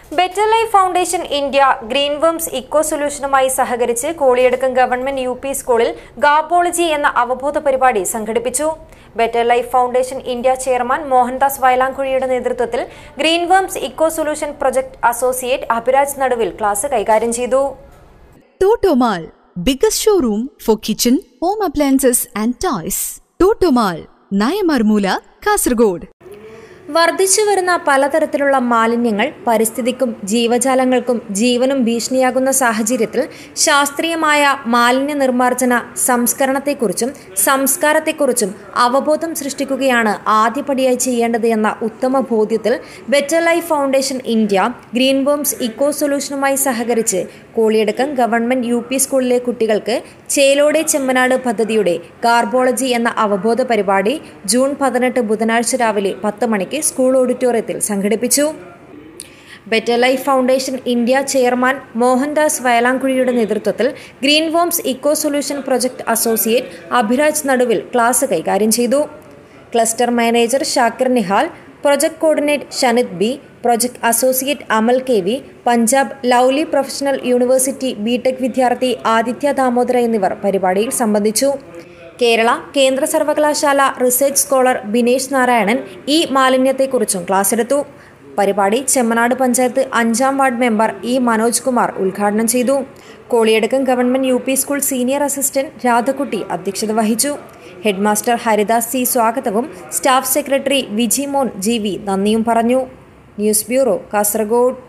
Better Life Foundation India Green Worms Eco സൊല്യൂഷനുമായി സഹകരിച്ച് Koliyadakkam government U P സ്കൂളിൽ ഗാബോളജി എന്ന അവബോധ പരിപാടി സംഘടിപ്പിച്ചു Better Life Foundation India chairman Mohandas വയലാങ്കുഴിയുടെ നേതൃത്വത്തിൽ Green Worms Eco Solution project associate Abhiraj Naduvil class കൈകാര്യം ചെയ്തു Totomal, biggest showroom for kitchen, home appliances and toys. Totomal, Nayamarmula, Kasargod. വർദ്ധിച്ചു വരുന്ന പലതരത്തിലുള്ള മാലിന്യങ്ങൾ പരിസ്ഥിതിക്കും ജീവജാലങ്ങൾക്കും ജീവനും ഭീഷണിയാകുന്ന സാഹചര്യത്തിൽ ശാസ്ത്രീയമായ മാലിന്യ നിർമ്മാർജ്ജന സംസ്കരണത്തെക്കുറിച്ചും സംസ്കാരത്തെക്കുറിച്ചും അവബോധം സൃഷ്ടിക്കുകയാണ് ആദ്യപടിയായി ചെയ്യേണ്ടത് എന്ന ഉത്തമ ബോധ്യത്തിൽ Better Life Foundation India Green Worms Eco സൊല്യൂഷനുമായി സഹകരിച്ച് കോളിയടക്കം ഗവൺമെന്റ് യു പി സ്കൂളിലെ കുട്ടികൾക്ക് ചേലോടെ ചെമ്മനാട് പദ്ധതിയുടെ കാർബോളജി എന്ന അവബോധ പരിപാടി ജൂൺ പതിനെട്ട് ബുധനാഴ്ച രാവിലെ പത്ത് മണിക്ക് സ്കൂൾ ഓഡിറ്റോറിയത്തിൽ സംഘടിപ്പിച്ചു Better Life Foundation India chairman Mohandas വയലാങ്കുഴിയുടെ നേതൃത്വത്തിൽ Green Worms Eco Solution project associate Abhiraj Naduvil class കൈകാര്യം ചെയ്തു cluster manager Shakir Nihal project coordinate Shanith B project associate Amal K V Punjab Lovely Professional University BTech വിദ്യാർത്ഥി ആദിത്യ ദാമോദര എന്നിവർ പരിപാടിയിൽ സംബന്ധിച്ചു കേരള കേന്ദ്ര സർവകലാശാല റിസർച്ച് സ്കോളർ ബിനേഷ് നാരായണൻ ഈ മാലിന്യത്തെക്കുറിച്ചും ക്ലാസ് എടുത്തു പരിപാടി ചെമ്മനാട് പഞ്ചായത്ത് അഞ്ചാം ward member E Manoj Kumar ഉദ്ഘാടനം ചെയ്തു Koliyadakkam government U P school senior assistant Radhakutty അധ്യക്ഷത വഹിച്ചു ഹെഡ്മാസ്റ്റർ ഹരിദാസ് സി സ്വാഗതവും staff secretary Viji Mon G V നന്ദിയും പറഞ്ഞു ന്യൂസ് ബ്യൂറോ കാസർഗോഡ്